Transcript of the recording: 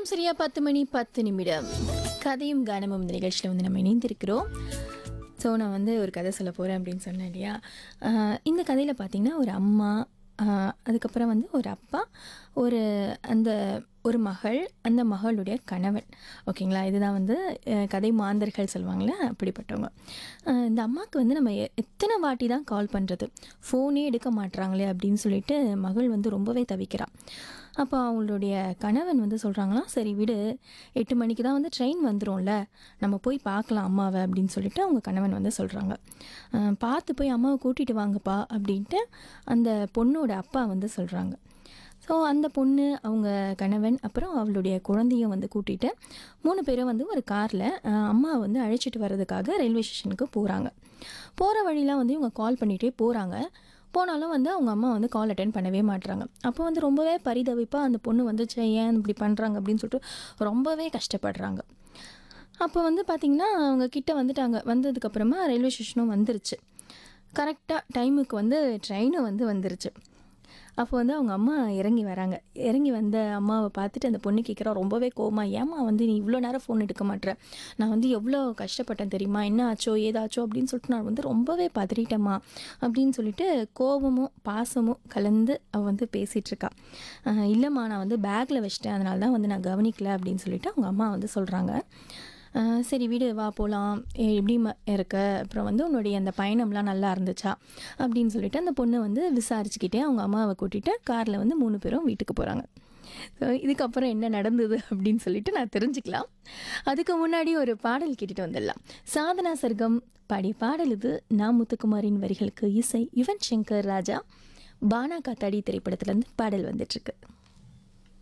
நேரம் சரியா பத்து மணி பத்து நிமிடம் கதையும் கானமும் இந்த நிகழ்ச்சியில் வந்து நம்ம இணைந்திருக்கிறோம் ஸோ நான் வந்து ஒரு கதை சொல்ல போகிறேன் அப்படின்னு சொன்னேன் இல்லையா ஆஹ் இந்த கதையில் பார்த்தீங்கன்னா ஒரு அம்மா ஆஹ் அதுக்கப்புறம் வந்து ஒரு அப்பா ஒரு அந்த ஒரு மகள் அந்த மகளுடைய கணவன் ஓகேங்களா இதுதான் வந்து அஹ், கதை மாந்தர்கள் சொல்லுவாங்களே அப்படிப்பட்டவங்க ஆஹ் இந்த அம்மாவுக்கு வந்து நம்ம எ- எத்தனை வாட்டி தான் கால் பண்ணுறது ஃபோனே எடுக்க மாட்றாங்களே அப்படின்னு சொல்லிட்டு மகள் வந்து ரொம்பவே தவிக்கிறாள் அப்போ அவங்களுடைய கணவன் வந்து சொல்கிறாங்களாம் சரி விடு எட்டு மணிக்கு தான் வந்து ட்ரெயின் வந்துரும்ல நம்ம போய் பார்க்கலாம் அம்மாவை அப்படின்னு சொல்லிட்டு அவங்க கணவன் வந்து சொல்கிறாங்க பார்த்து போய் அம்மாவை கூட்டிகிட்டு வாங்கப்பா அப்படின்ட்டு அந்த பொண்ணோட அப்பா வந்து சொல்கிறாங்க ஸோ அந்த பொண்ணு அவங்க கணவன் அப்புறம் அவளுடைய குழந்தையும் வந்து கூட்டிகிட்டு மூணு பேரும் வந்து ஒரு காரில் அம்மா வந்து அழைச்சிட்டு வர்றதுக்காக ரயில்வே ஸ்டேஷனுக்கு போகிறாங்க போகிற வழிலாம் வந்து இவங்க கால் பண்ணிகிட்டே போகிறாங்க போனாலும் வந்து அவங்க அம்மா வந்து கால் அட்டன் பண்ணவே மாட்றாங்க அப்போ வந்து ரொம்பவே பரிதவிப்பாக அந்த பொண்ணு வந்து "ச்சே, ஏன் இப்படி பண்ணுறாங்க அப்படின்னு சொல்லிட்டு ரொம்பவே கஷ்டப்படுறாங்க அப்போ வந்து பார்த்திங்கன்னா அவங்க கிட்ட வந்துட்டாங்க வந்ததுக்கப்புறமா ரயில்வே ஸ்டேஷனும் வந்துருச்சு கரெக்டாக டைமுக்கு வந்து ட்ரெயினும் வந்து வந்துருச்சு அப்போ வந்து அவங்க அம்மா இறங்கி வராங்க இறங்கி வந்த அம்மாவை பார்த்துட்டு அந்த பொண்ணு கேட்குறா ரொம்பவே கோமா ஏம்மா வந்து நீ இவ்வளோ நேரம் ஃபோன் எடுக்க மாட்ற நான் வந்து எவ்வளோ கஷ்டப்பட்டேன் தெரியுமா என்ன ஆச்சோ ஏதாச்சோ அப்படின்னு சொல்லிட்டு நான் வந்து ரொம்பவே பதறிட்டேம்மா அப்படின்னு சொல்லிட்டு கோபமும் பாசமும் கலந்து அவள் வந்து பேசிகிட்டு இருக்கா "அஹ், இல்லைம்மா நான் வந்து பேக்கில் வச்சிட்டேன் அதனால தான் வந்து நான் கவனிக்கல அப்படின்னு சொல்லிட்டு அவங்க அம்மா வந்து சொல்கிறாங்க ஆஹ் சரி வீடு வா போகலாம் எப்படி ம- இருக்க அப்புறம் வந்து உன்னுடைய அந்த பயணம்லாம் நல்லா இருந்துச்சா அப்படின்னு சொல்லிட்டு அந்த பொண்ணு வந்து விசாரிச்சுக்கிட்டே அவங்க அம்மாவை கூட்டிகிட்டு காரில் வந்து மூணு பேரும் வீட்டுக்கு போகிறாங்க ஸோ இதுக்கப்புறம் என்ன நடந்தது அப்படின்னு சொல்லிட்டு நான் தெரிஞ்சுக்கலாம் அதுக்கு முன்னாடி ஒரு பாடல் கேட்டுட்டு வந்துடலாம் சாதனா சர்க்கம் பாடிய பாடல் இது நா முத்துக்குமாரின் வரிகளுக்கு இசை யுவன் சங்கர் ராஜா பானா காத்தாடி திரைப்படத்துலேருந்து பாடல் வந்துட்டுருக்கு